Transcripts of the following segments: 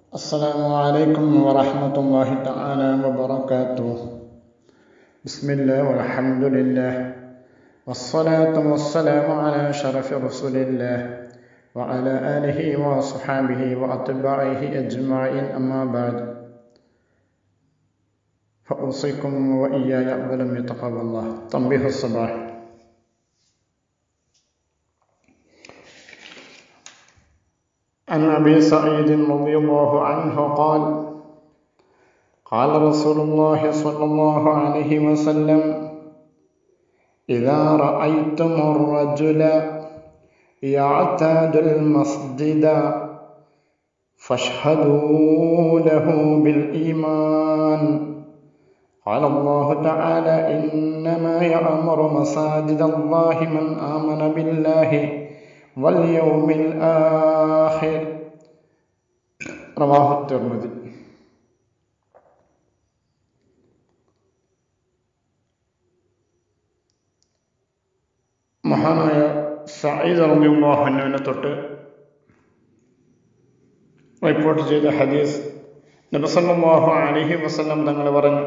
السلام عليكم ورحمة الله تعالى وبركاته بسم الله والحمد لله والصلاة والسلام على شرف رسول الله وعلى آله وصحابه وأتباعه أجمعين أما بعد فأوصيكم وإياي أولا بتقوى الله تنبيه الصباح عن أبي سعيد رضي الله عنه قال قال رسول الله صلى الله عليه وسلم إذا رأيتم الرجل يعتاد المسجد فاشهدوا له بالإيمان قال الله تعالى إنما يأمر مساجد الله من آمن بالله واليوم الآخر رواه الترمذي മഹാനായ സയ്യിദ് റബിയുള്ളാഹുവിനെ തൊട്ട് റിപ്പോർട്ട് ചെയ്ത ഹദീസ് നബസല്ലാഹു അലഹി വസ്ലം തങ്ങൾ പറഞ്ഞു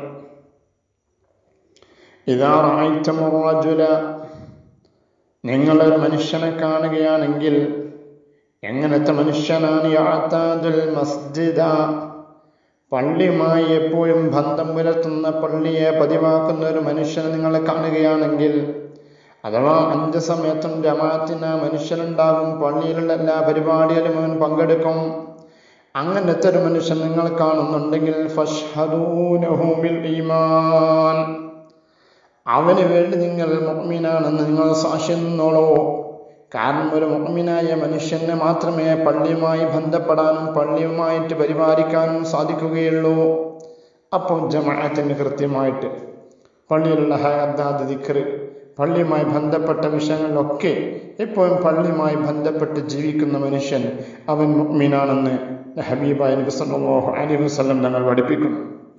ഇതാ റായിറ്റമുറജുല നിങ്ങളൊരു മനുഷ്യനെ കാണുകയാണെങ്കിൽ എങ്ങനത്തെ മനുഷ്യനാണ് യാത്താദുൽ മസ്ജിദ പള്ളിയുമായി എപ്പോഴും ബന്ധം പുലർത്തുന്ന പള്ളിയെ പതിവാക്കുന്ന ഒരു മനുഷ്യനെ നിങ്ങൾ കാണുകയാണെങ്കിൽ അഥവാ അഞ്ച് സമയത്തും ജമാഅത്തിന് മനുഷ്യനുണ്ടാകും പള്ളിയിലുള്ള എല്ലാ പരിപാടിയിലും അവൻ പങ്കെടുക്കും അങ്ങനത്തെ ഒരു മനുഷ്യൻ നിങ്ങൾ കാണുന്നുണ്ടെങ്കിൽ ഫഷ്ഹദൂനഹുമിൽ ഈമാൻ അവന് വേണ്ടി നിങ്ങൾ മുഅ്മിനാണെന്ന് നിങ്ങൾ സാക്ഷ്യം നിന്നോളൂ കാരണം ഒരു മുഅ്മിനായ മനുഷ്യന് മാത്രമേ പള്ളിയുമായി ബന്ധപ്പെടാനും പള്ളിയുമായിട്ട് പരിപാലിക്കാനും സാധിക്കുകയുള്ളൂ അപ്പോൾ ജമാഅത്തിന് കൃത്യമായിട്ട് പള്ളിയിലുള്ള ഹയദ്ദാദ് ദിക്റ് പള്ളിയുമായി ബന്ധപ്പെട്ട വിഷയങ്ങളിലൊക്കെ എപ്പോഴും പള്ളിയുമായി ബന്ധപ്പെട്ട് ജീവിക്കുന്ന മനുഷ്യൻ അവൻ മുഅ്മിനാണെന്ന് ഹബീബായ നബി സല്ലല്ലാഹു അലൈഹി വസല്ലം തങ്ങൾ പഠിപ്പിക്കുന്നു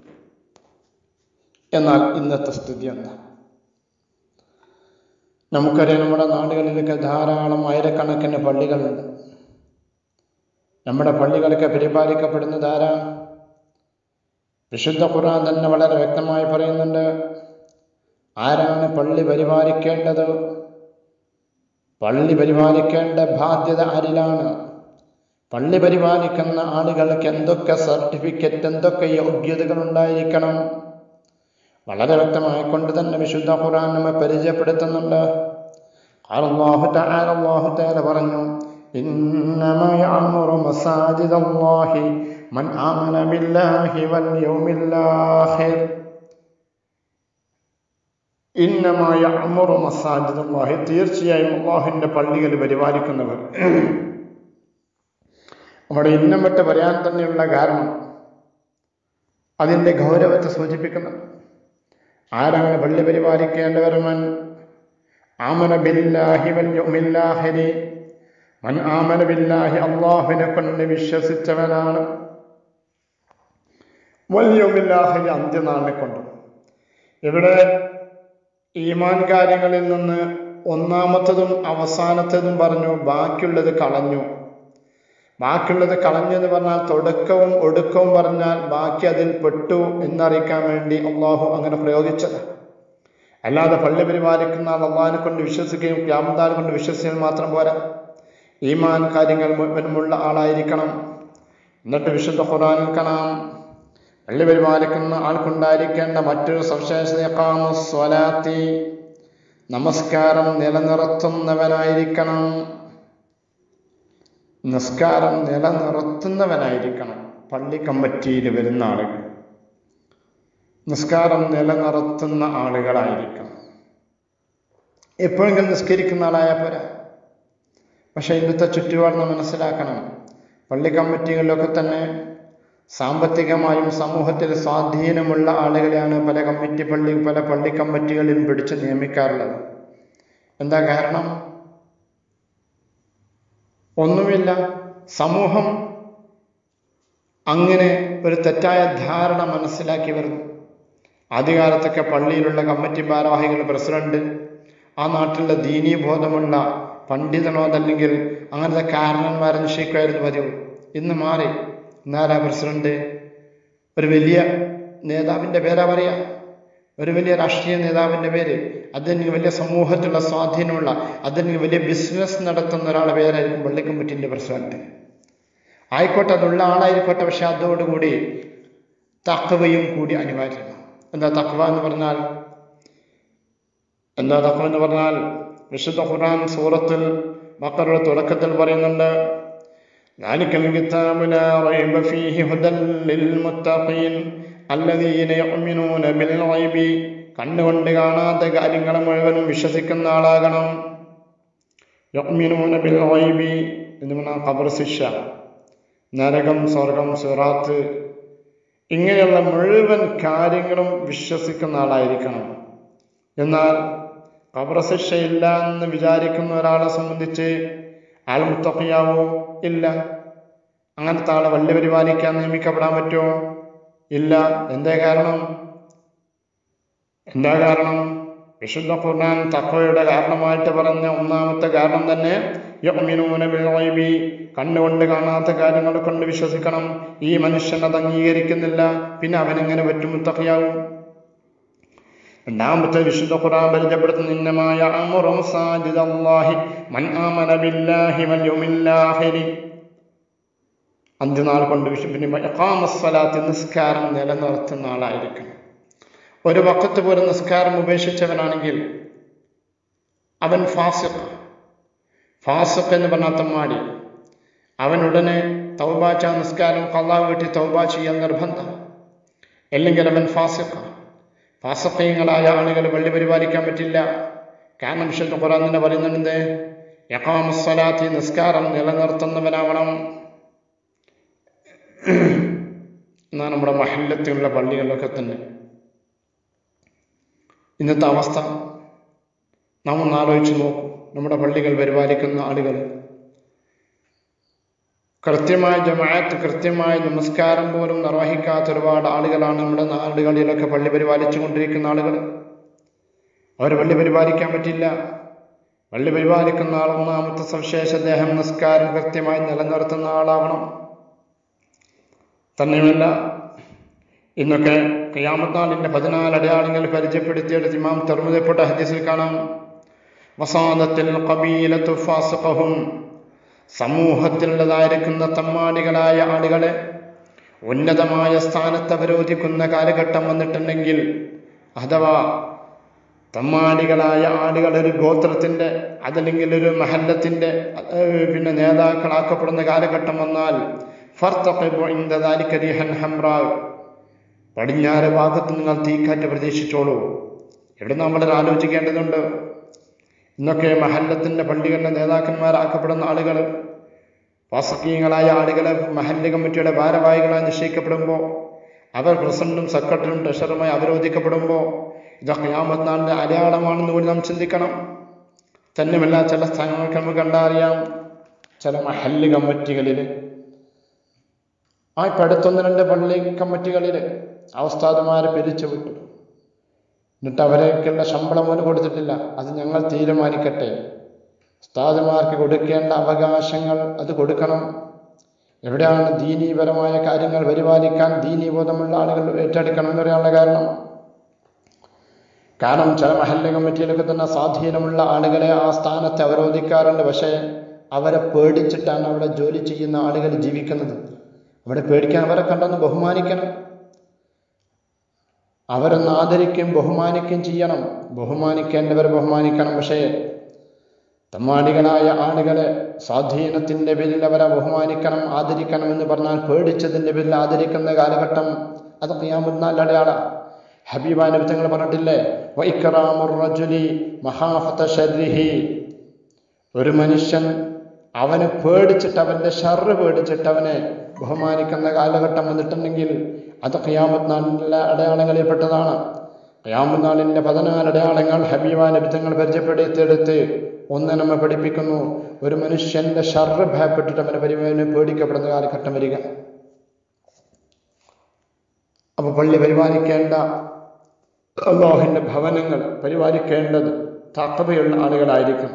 എന്നാൽ ഇന്നത്തെ സ്ഥിതി എന്താ നമുക്കറിയാം നമ്മുടെ നാടുകളിലൊക്കെ ധാരാളം ആയിരക്കണക്കിന് പള്ളികളുണ്ട് നമ്മുടെ പള്ളികളൊക്കെ പരിപാലിക്കപ്പെടുന്നത് ആരാ വിശുദ്ധ ഖുർആൻ തന്നെ വളരെ വ്യക്തമായി പറയുന്നുണ്ട് ആരാണ് പള്ളി പരിപാലിക്കേണ്ടത് പള്ളി പരിപാലിക്കേണ്ട ബാധ്യത ആരിലാണ് പള്ളി പരിപാലിക്കുന്ന ആളുകൾക്ക് എന്തൊക്കെ സർട്ടിഫിക്കറ്റ് എന്തൊക്കെ യോഗ്യതകൾ ഉണ്ടായിരിക്കണം വളരെ വ്യക്തമായിക്കൊണ്ട് തന്നെ വിശുദ്ധ ഖുർആൻ നമ്മെ പരിചയപ്പെടുത്തുന്നുണ്ട് അള്ളാഹു തആല അള്ളാഹു തആല പറഞ്ഞു إنما يعمر مساجد الله من آمن بالله واليوم الآخر إنما يعمر مساجد الله തീർച്ചയായും അള്ളാഹുവിൻ്റെ പള്ളികൾ പരിപാലിക്കുന്നവർ അവിടെ ഇന്നമിട്ട് പറയാൻ തന്നെയുള്ള കാരണം അതിൻ്റെ ഗൗരവത്തെ സൂചിപ്പിക്കുന്നു ആരാണ് പള്ളി പരിപാലിക്കേണ്ടവരുമൻ ആമന ബില്ലാഹി വല്യുമില്ലാഹിരി മൻ ആമന ബില്ലാഹി അള്ളാഹുവിനെ കൊണ്ട് വിശ്വസിച്ചവനാണ് വല്യുമില്ലാഹിരി അന്ത്യനാളിനെ കൊണ്ട് ഇവിടെ ഈമാൻ കാര്യങ്ങളിൽ നിന്ന് ഒന്നാമത്തതും അവസാനത്തതും പറഞ്ഞു ബാക്കിയുള്ളത് കളഞ്ഞു ബാക്കിയുള്ളത് കളഞ്ഞു എന്ന് പറഞ്ഞാൽ തുടക്കവും ഒടുക്കവും പറഞ്ഞാൽ ബാക്കി അതിൽ പെട്ടു എന്നറിയിക്കാൻ വേണ്ടി അള്ളാഹു അങ്ങനെ പ്രയോഗിച്ചത് അല്ലാതെ പള്ളി പരിപാലിക്കുന്ന ആൾ അള്ളാഹിനെ കൊണ്ട് വിശ്വസിക്കുകയും ക്യാമത്താൽ കൊണ്ട് വിശ്വസിക്കുകയും മാത്രം പോരാ ഈമാൻ കാര്യങ്ങൾ മുഴുവനുമുള്ള ആളായിരിക്കണം എന്നിട്ട് വിശുദ്ധ ഖുറാനിൽ കാണാം പള്ളി പരിപാലിക്കുന്ന ആൾക്കുണ്ടായിരിക്കേണ്ട മറ്റൊരു സവിശേഷത നമസ്കാരം നിലനിർത്തുന്നവനായിരിക്കണം നിസ്കാരം നിലനിർത്തുന്നവനായിരിക്കണം പള്ളി കമ്മിറ്റിയിൽ വരുന്ന ആളുകൾ നിസ്കാരം നിലനിർത്തുന്ന ആളുകളായിരിക്കണം എപ്പോഴെങ്കിലും നിസ്കരിക്കുന്ന ആളായാൽ പോരാ പക്ഷെ ഇന്നത്തെ ചുറ്റുപാട് നാം മനസ്സിലാക്കണം പള്ളി കമ്മിറ്റികളിലൊക്കെ തന്നെ സാമ്പത്തികമായും സമൂഹത്തിൽ സ്വാധീനമുള്ള ആളുകളെയാണ് പല കമ്മിറ്റി പള്ളി പല പള്ളി കമ്മിറ്റികളിലും പിടിച്ച് നിയമിക്കാറുള്ളത് എന്താ കാരണം ഒന്നുമില്ല സമൂഹം അങ്ങനെ ഒരു തെറ്റായ ധാരണ മനസ്സിലാക്കി വരുന്നു ആദ്യകാലത്തൊക്കെ പള്ളിയിലുള്ള കമ്മിറ്റി ഭാരവാഹികൾ പ്രസിഡന്റ് ആ നാട്ടിലുള്ള ദീനീബോധമുള്ള പണ്ഡിതനോ അതല്ലെങ്കിൽ അങ്ങനത്തെ കാരണന്മാരെ നിശ്ചയിക്കുമായിരുന്നു പതിവ് ഇന്ന് മാറി എന്നാലാ പ്രസിഡന്റ് ഒരു വലിയ നേതാവിൻ്റെ പേരാ പറയാ ഒരു വലിയ രാഷ്ട്രീയ നേതാവിൻ്റെ പേര് അതിന് വലിയ സമൂഹത്തിലുള്ള സ്വാധീനമുള്ള അതിന് വലിയ ബിസിനസ് നടത്തുന്ന ഒരാളുടെ പേരായിരിക്കും പള്ളി കമ്മിറ്റിൻ്റെ പ്രസിഡന്റ് ആയിക്കോട്ടെ അതുള്ള ആളായിരിക്കോട്ടെ പക്ഷെ അതോടുകൂടി തക്കവയും കൂടി അനിവാര്യമാണ് എന്താ തക്കവ എന്ന് പറഞ്ഞാൽ എന്താ തക്കവ എന്ന് പറഞ്ഞാൽ വിശുദ്ധ ഖുർആൻ സൂറത്തിൽ മക്കളുടെ തുടക്കത്തിൽ പറയുന്നുണ്ട് ذلك الكتاب لا ريب فيه هدى للمتقين الذين يؤمنون بالغيب കണ്ണുകൊണ്ട് കാണാത്ത കാര്യങ്ങൾ മുഴുവനും വിശ്വസിക്കുന്ന ആളാകണം യുഅ്മിനൂന ബിൽ ഗൈബി എന്ന് പറഞ്ഞാൽ ഖബർ ശിക്ഷ നരകം സ്വർഗം സിറാത്ത് ഇങ്ങനെയുള്ള മുഴുവൻ കാര്യങ്ങളും വിശ്വസിക്കുന്ന ആളായിരിക്കണം എന്നാൽ ഖബർ ശിക്ഷയില്ല എന്ന് വിചാരിക്കുന്ന ഒരാളെ സംബന്ധിച്ച് ആൾ മുത്തഖിയാവോ ഇല്ല അങ്ങനത്തെ ആളെ വള്ളി പരിപാലിക്കാൻ നിയമിക്കപ്പെടാൻ പറ്റുമോ ഇല്ല എന്തേ കാരണം എന്താ കാരണം വിശുദ്ധ ഖുർആൻ തഖ്വയുടെ കാരണമായിട്ട് പറഞ്ഞ ഒന്നാമത്തെ കാരണം തന്നെ യുഅ്മിനൂന ബിൽ ഗൈബി കണ്ണുകൊണ്ട് കാണാത്ത കാര്യങ്ങൾ കൊണ്ട് വിശ്വസിക്കണം ഈ മനുഷ്യൻ അത് അംഗീകരിക്കുന്നില്ല പിന്നെ അവനെങ്ങനെ പറ്റും മുത്തഖിയാവും രണ്ടാമത്തെ വിശുദ്ധ ഖുർആൻ പരിചയപ്പെടുത്തുന്ന ഇന്നമായ അമുറും സാജിദല്ലാഹി മൻ ആമന ബില്ലാഹി വൽ യൗമിൽ ആഖിരി അന്ത്യനാൾ കൊണ്ട് വിശു പിന്നെ ഇഖാമസ്സലാത്ത് നിസ്കാരം നിലനിർത്തുന്ന ആളായിരിക്കണം ഒരു വക്കത്ത് പോലും നിസ്കാരം ഉപേക്ഷിച്ചവനാണെങ്കിൽ അവൻ ഫാസിഖ് ഫാസിഖ് എന്ന് പറഞ്ഞാൽ തമ്മാടി അവൻ ഉടനെ തൗബാച്ച നിസ്കാരം കള്ളാ വീട്ടി തൗബ ചെയ്യാൻ നിർബന്ധം അല്ലെങ്കിൽ അവൻ ഫാസിഖ് ഫാസഖീങ്ങളായ ആളുകൾ പള്ളി പരിപാലിക്കാൻ പറ്റില്ല കാരണം വിശുദ്ധ ഖുറാൻ തന്നെ പറയുന്നുണ്ട് യഖാമസ്സലാത്തി നിസ്കാരം നിലനിർത്തുന്നവനാവണം എന്നാ നമ്മുടെ മഹല്ലത്തിലുള്ള പള്ളികളിലൊക്കെ തന്നെ ഇന്നത്തെ അവസ്ഥ നാം ഒന്ന് ആലോചിച്ച് നോക്കും നമ്മുടെ പള്ളികൾ പരിപാലിക്കുന്ന ആളുകൾ കൃത്യമായ ജമാഅത്ത് കൃത്യമായ നമസ്കാരം പോലും നിർവഹിക്കാത്ത ഒരുപാട് ആളുകളാണ് നമ്മുടെ നാടുകളിലൊക്കെ പള്ളി പരിപാലിച്ചു കൊണ്ടിരിക്കുന്ന ആളുകൾ അവർ പള്ളി പരിപാലിക്കാൻ പറ്റില്ല പള്ളി പരിപാലിക്കുന്ന ആൾ ഒന്നാമത്തെ സവിശേഷ അദ്ദേഹം നിസ്കാരം കൃത്യമായി നിലനിർത്തുന്ന ആളാവണം തന്നെയുമല്ല ഇന്നൊക്കെ ഖിയാമത്താളിന്റെ പതിനാല് അടയാളങ്ങൾ പരിചയപ്പെടുത്തിയെടുത്ത് ഇമാം തെർമുദപ്പെട്ട ഹദീസിൽ കാണാം വസാദത്തിൽ കബീലത്തു ഫാസിഖഹും സമൂഹത്തിലുള്ളതായിരിക്കുന്ന തമ്മാടികളായ ആളുകളെ ഉന്നതമായ സ്ഥാനത്ത് അവരോധിക്കുന്ന കാലഘട്ടം വന്നിട്ടുണ്ടെങ്കിൽ അഥവാ തമ്മാടികളായ ആളുകൾ ഒരു ഗോത്രത്തിന്റെ അതല്ലെങ്കിൽ ഒരു മഹല്ലത്തിന്റെ ഏഹ്, പിന്നെ നേതാക്കളാക്കപ്പെടുന്ന കാലഘട്ടം വന്നാൽ ഫർത്തഖിബു ഇൻദ ദാലിക റീഹൻ ഹംറാ പടിഞ്ഞാറ് ഭാഗത്ത് നിങ്ങൾ തീക്കാറ്റ് പ്രതീക്ഷിച്ചോളൂ ഇവിടെ നമ്മൾ ആലോചിക്കേണ്ടതുണ്ട് ഇന്നൊക്കെ മഹല്ലത്തിന്റെ പള്ളികളിലെ നേതാക്കന്മാരാക്കപ്പെടുന്ന ആളുകൾ വാസകീയങ്ങളായ ആളുകളെ മഹല്ല് കമ്മിറ്റിയുടെ ഭാരവാഹികളായി നിശ്ചയിക്കപ്പെടുമ്പോൾ അവർ പ്രസിഡന്റും സെക്രട്ടറിയും ട്രഷറുമായി അവരോധിക്കപ്പെടുമ്പോൾ ഇതൊക്കെ യാമത്നാളിന്റെ അടയാളമാണെന്ന് കൂടി നാം ചിന്തിക്കണം തന്നെയല്ല ചില സ്ഥലങ്ങൾക്ക് നമുക്ക് കണ്ടറിയാം ചില മഹല്ല് കമ്മിറ്റികളിൽ ആ ഇപ്പം അടുത്തൊന്ന് രണ്ട് പള്ളി കമ്മിറ്റികളിൽ ആ ഉസ്താദുമാരെ പിരിച്ചു വിട്ടു എന്നിട്ട് അവരേക്കുള്ള ശമ്പളം പോലും കൊടുത്തിട്ടില്ല അത് ഞങ്ങൾ തീരുമാനിക്കട്ടെ ഉസ്താദുമാർക്ക് കൊടുക്കേണ്ട അവകാശങ്ങൾ അത് കൊടുക്കണം എവിടെയാണ് ദീനീപരമായ കാര്യങ്ങൾ പരിപാലിക്കാൻ ദീനീബോധമുള്ള ആളുകൾ ഏറ്റെടുക്കണം എന്ന് പറയാനുള്ള കാരണം കാരണം ചില മഹല്ല കമ്മിറ്റിയിലൊക്കെ തന്നെ സ്വാധീനമുള്ള ആളുകളെ ആ സ്ഥാനത്ത് അവരോധിക്കാറുണ്ട് പക്ഷേ അവരെ പേടിച്ചിട്ടാണ് അവിടെ ജോലി ചെയ്യുന്ന ആളുകൾ ജീവിക്കുന്നത് അവിടെ പേടിക്കാൻ അവരെ കണ്ടൊന്ന് ബഹുമാനിക്കണം അവരൊന്ന് ആദരിക്കുകയും ബഹുമാനിക്കുകയും ചെയ്യണം ബഹുമാനിക്കേണ്ടവരെ ബഹുമാനിക്കണം പക്ഷേ തമ്മാടികളായ ആളുകളെ സ്വാധീനത്തിന്റെ പേരിൽ അവരെ ബഹുമാനിക്കണം ആദരിക്കണം എന്ന് പറഞ്ഞാൽ പേടിച്ചതിന്റെ പേരിൽ ആദരിക്കുന്ന കാലഘട്ടം അത് ഖിയാമുന്നാൾ അടയാള ഹബീബ നബി തങ്ങൾ പറഞ്ഞിട്ടില്ലേ വൈക്കറാമുർ റജുലി മഹാഫത ശർരിഹി ഒരു മനുഷ്യൻ അവന് പേടിച്ചിട്ട് അവന്റെ ഷർറ് പേടിച്ചിട്ട് അവനെ ബഹുമാനിക്കുന്ന കാലഘട്ടം വന്നിട്ടുണ്ടെങ്കിൽ അത് ഖിയാമത്ത് നാളിലെ അടയാളങ്ങളിൽ പെട്ടതാണ് ഖിയാമത്ത് നാളിന്റെ പതിനാല് അടയാളങ്ങൾ ഹബീബ നബി തങ്ങൾ പരിചയപ്പെടുത്തിയെടുത്ത് ഒന്ന് നമ്മെ പഠിപ്പിക്കുന്നു ഒരു മനുഷ്യന്റെ ഷർറ് ഭയപ്പെട്ടിട്ട് അവനെ പരിപാലനം പേടിക്കപ്പെടുന്ന കാലഘട്ടം വരിക അപ്പൊ പള്ളി പരിപാലിക്കേണ്ട അള്ളാഹുവിന്റെ ഭവനങ്ങൾ പരിപാലിക്കേണ്ടത് തക്കവയുള്ള ആളുകളായിരിക്കും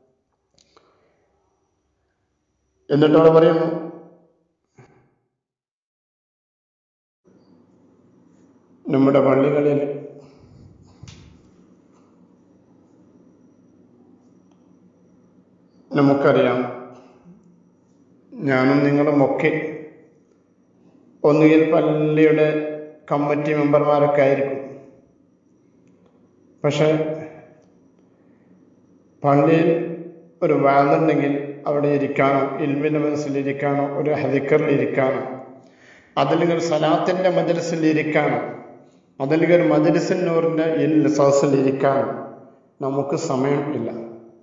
എന്നിട്ടവിടെ പറയുന്നു നമ്മുടെ പള്ളികളിൽ നമുക്കറിയാം ഞാനും നിങ്ങളുമൊക്കെ ഒന്നുകിൽ പള്ളിയുടെ കമ്മിറ്റി മെമ്പർമാരൊക്കെ ആയിരിക്കും പക്ഷെ പള്ളിയിൽ ഒരു വാതുണ്ടെങ്കിൽ അവിടെ ഇരിക്കാനോ ഇൽമിൻ്റെ മനസ്സിലിരിക്കാനോ ഒരു ഹദിക്കറിൽ ഇരിക്കാനോ അതല്ലെങ്കിൽ ഒരു സലാത്തിൻ്റെ മജലിസിൽ ഇരിക്കാനോ അതല്ലെങ്കിൽ ഒരു മജലിസിനൂറിൻ്റെ ഇൽ സദസ്സിൽ ഇരിക്കാനോ നമുക്ക് സമയം ഇല്ല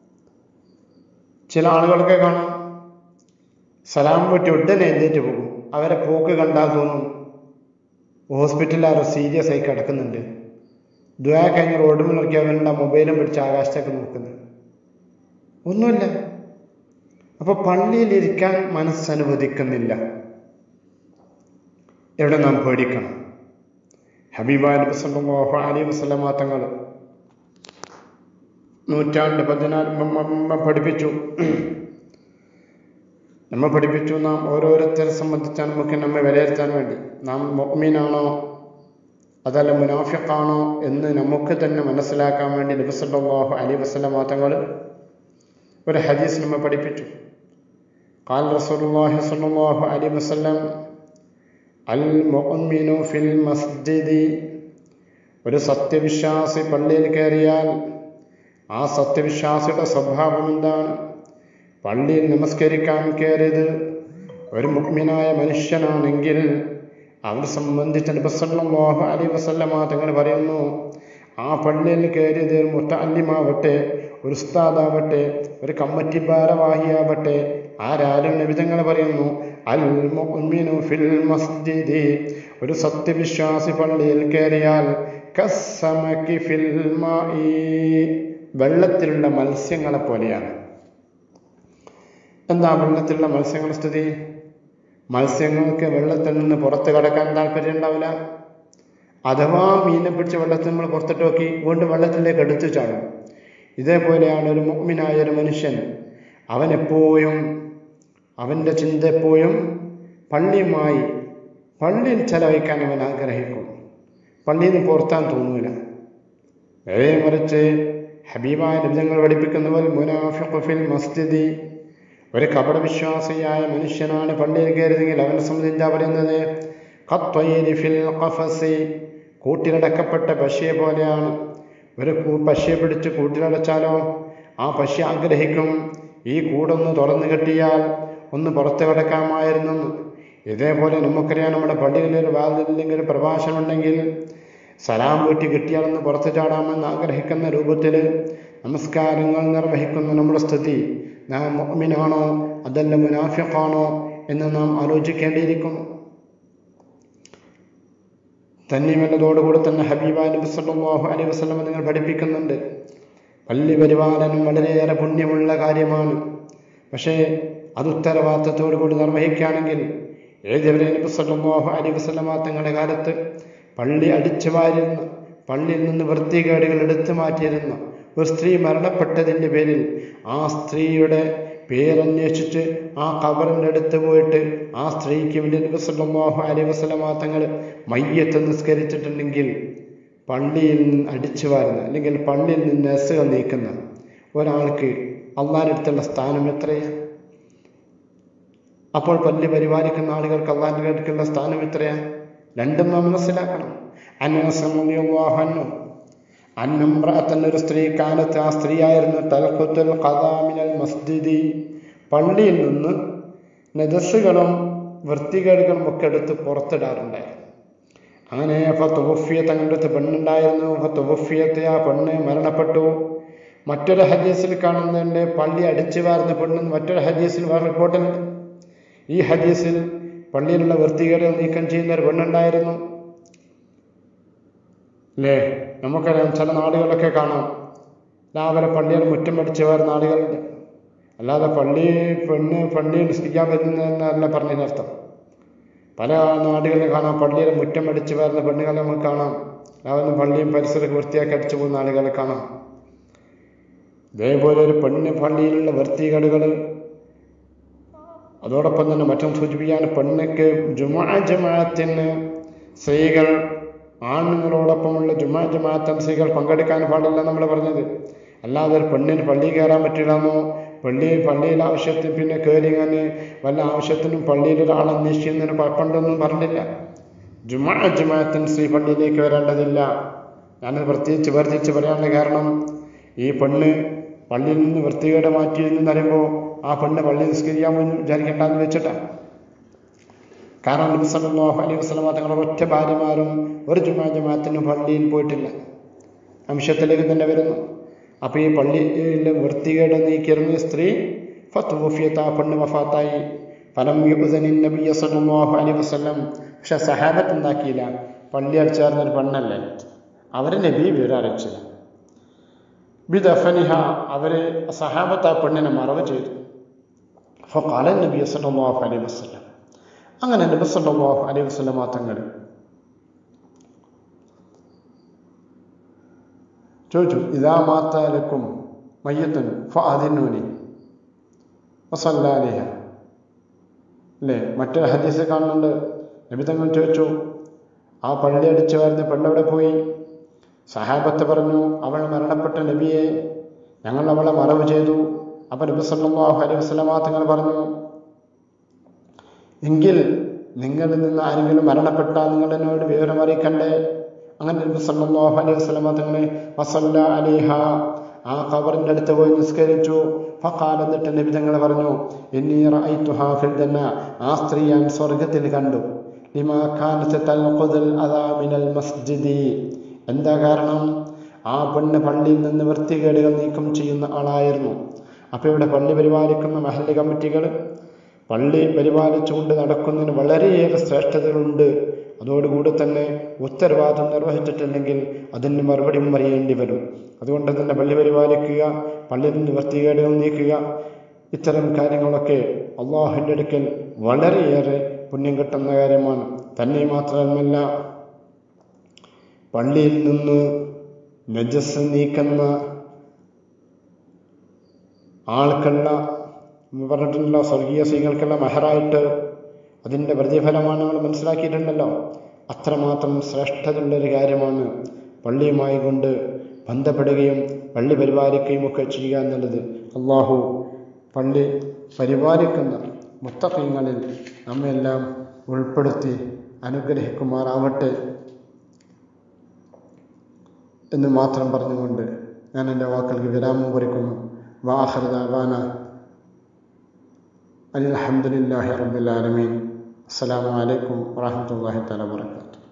ചില ആളുകളൊക്കെ കാണാം സലാം വീട്ടി ഉടനെ എഴുന്നേറ്റ് പോകും അവരെ പോക്ക് കണ്ടാൽ തോന്നും ഹോസ്പിറ്റലിൽ ആരോ സീരിയസ് ആയി കിടക്കുന്നുണ്ട് ദ്വാ കഴിഞ്ഞ് റോഡ് നോക്കി അവരുടെ മൊബൈലും പിടിച്ച് ആകാശത്തേക്ക് നോക്കുന്നത് ഒന്നുമില്ല അപ്പൊ പള്ളിയിൽ ഇരിക്കാൻ മനസ്സനുവദിക്കുന്നില്ല എവിടെ നാം പേടിക്കണം ഹബീബായ നബി സല്ലല്ലാഹു അലൈഹി വസല്ലമ തങ്ങൾ നൂറ്റാണ്ട് പതിനാല് നമ്മ പഠിപ്പിച്ചു നമ്മ പഠിപ്പിച്ചു നാം ഓരോരുത്തരെ സംബന്ധിച്ചാണ് നമുക്ക് നമ്മെ വിലയിരുത്താൻ വേണ്ടി നാം മൊഹ്മീനാണോ അതല്ല മുനാഫിഖാണോ എന്ന് നമുക്ക് തന്നെ മനസ്സിലാക്കാൻ വേണ്ടി നബി സല്ലല്ലാഹു അലൈഹി വസല്ലമ തങ്ങൾ ഒരു ഹദീസ് നമ്മെ പഠിപ്പിച്ചു قال رسول الله صلى الله عليه وسلم المؤمن في المسجد ഒരു സത്യവിശ്വാസി പള്ളിയിൽ കയറിയാൽ ആ സത്യവിശ്വാസിയുടെ സ്വഭാവം എന്താണ് പള്ളിയിൽ നമസ്കരിക്കാൻ കയറിയത് ഒരു മുഗ്മിനായ മനുഷ്യനാണെങ്കിൽ അവർ സംബന്ധിച്ച് നബസല്ലാഹു അലൈ വസല്ലമ തങ്ങൾ പറയുന്നു ആ പള്ളിയിൽ കയറിയത് ഒരു മുത്തല്ലിമാവട്ടെ ഒരു ഉസ്താദാവട്ടെ ഒരു കമ്മറ്റി ഭാരവാഹിയാവട്ടെ ആരാരും നബിതങ്ങൾ പറയുന്നു അൽ മുഅ്മിനു ഫിൽ മസ്ജിദി ഒരു സത്യവിശ്വാസി പള്ളിയിൽ കയറിയാൽ കസ്സമക്കി ഫിൽ മാഇ വെള്ളത്തിലുള്ള മത്സ്യങ്ങളെ പോലെയാണ് എന്താ വെള്ളത്തിലുള്ള മത്സ്യങ്ങളുടെ സ്ഥിതി മത്സ്യങ്ങൾക്ക് വെള്ളത്തിൽ നിന്ന് പുറത്ത് കടക്കാൻ താല്പര്യം ഉണ്ടാവില്ല അഥവാ മീനെ പിടിച്ച് വെള്ളത്തിൽ നമ്മൾ പുറത്തിട്ട് നോക്കി വീണ്ടും വെള്ളത്തിലേക്ക് എടുത്തു ചാടും ഇതേപോലെയാണ് ഒരു മുഗ്മിനായ ഒരു മനുഷ്യൻ അവൻ എപ്പോഴും അവൻ്റെ ചിന്ത എപ്പോഴും പള്ളിയുമായി പള്ളിയിൽ ചെലവഴിക്കാൻ അവൻ ആഗ്രഹിക്കും പള്ളിയിൽ നിന്ന് പുറത്താൻ തോന്നൂല നേരെ മറിച്ച് ഹബീബായ ലബ്ധങ്ങൾ പഠിപ്പിക്കുന്ന പോലെ മുനാഫിഖ് ഫിൽ മസ്ജിദി ഒരു കപടവിശ്വാസിയായ മനുഷ്യനാണ് പള്ളിയിൽ കയറിയതെങ്കിൽ അവനെ സംബന്ധിച്ച് എന്താ പറയുന്നത് ഖത്വയിരി ഫിൽ ഖഫസി കൂട്ടിലടക്കപ്പെട്ട പശിയെ പോലെയാണ് ഒരു പശിയെ പിടിച്ച് കൂട്ടിലടച്ചാലോ ആ പശി ആഗ്രഹിക്കും ഈ കൂടൊന്ന് തുറന്നു കെട്ടിയാൽ ഒന്ന് പുറത്ത് കിടക്കാമായിരുന്നു ഇതേപോലെ നമുക്കറിയാം നമ്മുടെ പള്ളിയിൽ ഒരു വാതില്ലെങ്കിൽ പ്രഭാഷണമുണ്ടെങ്കിൽ സലാം വീട്ടി കിട്ടിയാലൊന്ന് പുറത്ത് ചാടാമെന്ന് ആഗ്രഹിക്കുന്ന രൂപത്തിൽ നമസ്കാരങ്ങൾ നിർവഹിക്കുന്ന നമ്മുടെ സ്ഥിതി നാം മുഅ്മിനാണോ അതല്ല മുനാഫിഖാണോ എന്ന് നാം ആലോചിക്കേണ്ടിയിരിക്കുന്നു തന്നെയുമല്ലതോടുകൂടി തന്നെ ഹബീബ നബി സല്ലല്ലാഹു അലൈഹി വസല്ലം നിങ്ങൾ പഠിപ്പിക്കുന്നുണ്ട് പള്ളി പരിപാലനം വളരെയേറെ പുണ്യമുള്ള കാര്യമാണ് പക്ഷേ അത് ഉത്തരവാദിത്തത്തോടു കൂടി നിർവഹിക്കുകയാണെങ്കിൽ ഏതുവരെ നബി സല്ലല്ലാഹു അലൈഹി വസല്ലമ തങ്ങളുടെ കാലത്ത് പള്ളി അടിച്ചു വാരുന്ന പള്ളിയിൽ നിന്ന് വൃത്തികേടുകൾ എടുത്തു മാറ്റിയിരുന്ന ഒരു സ്ത്രീ മരണപ്പെട്ടതിൻ്റെ പേരിൽ ആ സ്ത്രീയുടെ പേരന്വേഷിച്ച് ആ ഖബറിൻ്റെ അടുത്ത് പോയിട്ട് ആ സ്ത്രീക്ക് വേണ്ടി നബി സല്ലല്ലാഹു അലൈഹി വസല്ലമ തങ്ങൾ മയ്യത്ത് നിസ്കരിച്ചിട്ടുണ്ടെങ്കിൽ പള്ളിയിൽ നിന്ന് അടിച്ചു വാരുന്ന അല്ലെങ്കിൽ പള്ളിയിൽ നിന്ന് അസുഖം നീക്കുന്ന ഒരാൾക്ക് അള്ളാഹിൻ്റെ അടുത്തുള്ള സ്ഥാനം എത്രയാണ് അപ്പോൾ പള്ളി പരിപാലിക്കുന്ന ആളുകൾക്ക് അള്ളാഹിൻ്റെ അടുത്തുള്ള സ്ഥാനം എത്രയാണ് രണ്ടും നാം മനസ്സിലാക്കണം അന്നസമു അന്നമ്രഅത്തൻ ഒരു സ്ത്രീ കാലത്ത് ആ സ്ത്രീയായിരുന്നു തൽഖുത്തുൽ ഖദാമിനൽ മസ്ജിദി പള്ളിയിൽ നിന്ന് നജസ്സുകളും വൃത്തികേടുകളും ഒക്കെ എടുത്ത് പുറത്തിടാറുണ്ടായിരുന്നു അങ്ങനെ അപ്പോൾ തുവഫിയ തങ്ങളുടെ അടുത്ത് പെണ്ണുണ്ടായിരുന്നു അപ്പോൾ തുവഫിയത്തെ ആ പെണ്ണ് മരണപ്പെട്ടു മറ്റൊരു ഹദീസിൽ കാണുന്നുണ്ട് പള്ളി അടിച്ചു വാർന്ന പെണ്ണ് മറ്റൊരു ഹദീസിൽ വേറെ റിപ്പോർട്ടുണ്ട് ഈ ഹദീസിൽ പള്ളിയിലുള്ള വൃത്തികേടുകൾ നീക്കം ചെയ്യുന്ന ഒരു പെണ്ണുണ്ടായിരുന്നു അല്ലേ നമുക്കറിയാം ചില നാടുകളിലൊക്കെ കാണാം രാവിലെ പള്ളിയിൽ മുറ്റം അടിച്ചു വരുന്ന ആളുകളുണ്ട് അല്ലാതെ പള്ളി പെണ്ണ് പള്ളി നിസ്കരിക്കാൻ പറ്റുന്നതല്ല പറഞ്ഞതിനർത്ഥം പല നാടുകളിലും കാണാം പള്ളിയിൽ മുറ്റം അടിച്ചു വരുന്ന പെണ്ണുകളെ നമുക്ക് കാണാം രാവിലെ പള്ളിയും പരിസരമൊക്കെ വൃത്തിയാക്കി അടിച്ചു പോകുന്ന ആളുകളെ കാണാം ഇതേപോലെ ഒരു പെണ്ണ് പള്ളിയിലുള്ള വൃത്തികേടുകൾ അതോടൊപ്പം തന്നെ മറ്റും സൂചിപ്പിക്കാൻ പെണ്ണുക്ക് ജുമാ ജമാഅത്തിന് സ്ത്രീകൾ ആണുങ്ങളോടൊപ്പമുള്ള ജുമാ ജമാഅത്തൻ സ്ത്രീകൾ പങ്കെടുക്കാൻ പാടില്ല നമ്മൾ പറഞ്ഞത് അല്ലാതെ ഒരു പെണ്ണിന് പള്ളിയിൽ കയറാൻ പറ്റില്ലെന്നോ പള്ളി പള്ളിയിൽ ആവശ്യത്തിന് പിന്നെ കയറിങ്ങനെ വല്ല ആവശ്യത്തിനും പള്ളിയിൽ ഒരാൾ അന്വേഷിക്കുന്നതിന് കുഴപ്പമുണ്ടെന്നും പറഞ്ഞില്ല ജുമാ ജുമാഅത്തൻ സ്ത്രീ പള്ളിയിലേക്ക് വരേണ്ടതില്ല ഞാനത് പ്രത്യേകിച്ച് വേർതിരിച്ച് പറയാനുള്ള കാരണം ഈ പെണ്ണ് പള്ളിയിൽ നിന്ന് വൃത്തികേട് മാറ്റി എന്ന് പറയുമ്പോൾ ആ പെണ്ണ് പള്ളി നിസ്കരിക്കാൻ പോയി വിചാരിക്കേണ്ടെന്ന് വെച്ചിട്ടാണ് കാരണം നബി സല്ലല്ലാഹു അലൈഹി വസല്ലമ തങ്ങളുടെ ഒറ്റ ഭാര്യമാരും ഒരു ജുമാ ജമാഅത്തിനും പള്ളിയിൽ പോയിട്ടില്ല അംശത്തിലേക്ക് തന്നെ വരുന്നു അപ്പോൾ ഈ പള്ളിയിൽ വൃത്തികേട് നീക്കിയിരുന്ന സ്ത്രീ ഫത്തുഫിയത്ത് ആ പെണ്ണ് വഫാത്തായി ഫലം യുബുദനിൻ നബിയ സല്ലല്ലാഹു അലൈഹി വസല്ലം പക്ഷെ സഹാബത്ത് ഉണ്ടാക്കിയില്ല പള്ളി അടിച്ചേർന്നൊരു പെണ്ണല്ലേ അവരെ നബി വിവരം അറിയിച്ചില്ല ബിദഫനിഹ അവര് സഹാബത്ത് ആ പെണ്ണിനെ മറവ് ചെയ്തു ഫഖാല നബി സല്ലല്ലാഹു അലൈഹി വസല്ലം അങ്ങനെ നബി സല്ലല്ലാഹു അലൈഹി വസല്ലം തങ്ങൾ ചോദിച്ചു ഇതാ മാത്താലക്കും മയ്യത്തുൻ ഫഅദിനൂനി വസല്ലാലിഹ അല്ലേ മറ്റൊരു ഹദീസ് കാണുന്നുണ്ട് നബി തങ്ങൾ ചോദിച്ചു ആ പള്ളി അടിച്ചു വരുന്ന പെണ്ണവിടെ പോയി സഹാബത്ത് പറഞ്ഞു അവൾ മരണപ്പെട്ട നബിയെ ഞങ്ങൾ അവളെ മറവ് ചെയ്തു അപ്പം നബി സല്ലല്ലാഹു അലൈഹി വസല്ലമ തങ്ങൾ പറഞ്ഞു എങ്കിൽ നിങ്ങളിൽ നിന്ന് ആരെങ്കിലും മരണപ്പെട്ടാൽ നിങ്ങൾ എന്നോട് വിവരം അറിയിക്കണ്ടേ അങ്ങനെ നബി സല്ലല്ലാഹു അലൈഹി വസല്ലമ തങ്ങളെ വസല്ല അലൈഹ ആ ഖബറിന്റെ അടുത്ത് പോയി നിസ്കരിച്ചു ഫഖാൽ എന്നിട്ട് നബി തങ്ങൾ പറഞ്ഞു ഇന്നി റഅയ്തുഹാ ഫിൽ ജന്ന ആ സ്ത്രീ ഞാൻ സ്വർഗ്ഗത്തിൽ കണ്ടു ലിമാ കാനത്ത് തൽഖുദുൽ അദാ മിനൽ മസ്ജിദി എന്താ കാരണം ആ പെണ്ണ് പള്ളിയിൽ നിന്ന് വൃത്തികേടുകൾ നീക്കം ചെയ്യുന്ന ആളായിരുന്നു അപ്പോൾ ഇവിടെ പള്ളി പരിപാലിക്കുന്ന മഹല്ല് കമ്മിറ്റികൾ പള്ളി പരിപാലിച്ചുകൊണ്ട് നടക്കുന്നതിന് വളരെയേറെ ശ്രേഷ്ഠതകളുണ്ട് അതോടുകൂടി തന്നെ ഉത്തരവാദിത്വം നിർവഹിച്ചിട്ടില്ലെങ്കിൽ അതിന് മറുപടിയും അറിയേണ്ടി വരും അതുകൊണ്ട് തന്നെ പള്ളി പരിപാലിക്കുക പള്ളിയിൽ നിന്ന് വൃത്തികേടുകൾ നീക്കുക ഇത്തരം കാര്യങ്ങളൊക്കെ അള്ളാഹുവിൻ്റെ അടുക്കൽ വളരെയേറെ പുണ്യം കിട്ടുന്ന കാര്യമാണ് തന്നെ മാത്രമല്ല പള്ളിയിൽ നിന്ന് നജസ് നീക്കുന്ന ആൾക്കുള്ള പറഞ്ഞിട്ടുണ്ടല്ലോ സ്വർഗീയ സ്ത്രീകൾക്കുള്ള മെഹറായിട്ട് അതിൻ്റെ പ്രതിഫലമാണ് നമ്മൾ മനസ്സിലാക്കിയിട്ടുണ്ടല്ലോ അത്രമാത്രം ശ്രേഷ്ഠതയുള്ളൊരു കാര്യമാണ് പള്ളിയുമായി കൊണ്ട് ബന്ധപ്പെടുകയും പള്ളി പരിപാലിക്കുകയും ഒക്കെ ചെയ്യുക എന്നുള്ളത് അള്ളാഹു പള്ളി പരിപാലിക്കുന്ന മുത്തഫീങ്ങളിൽ നമ്മെല്ലാം ഉൾപ്പെടുത്തി അനുഗ്രഹിക്കുമാറാവട്ടെ എന്ന് മാത്രം പറഞ്ഞുകൊണ്ട് ഞാൻ എൻ്റെ വാക്കൾക്ക് വിരാമം കുറിക്കുന്നു വാഹൃദാന അലഹമുല്ലാഹി റബ്ബുലാലമീൻ അസ്സാം വലൈക്കും വാഹമത്തല്ലാഹി തല വാത്തു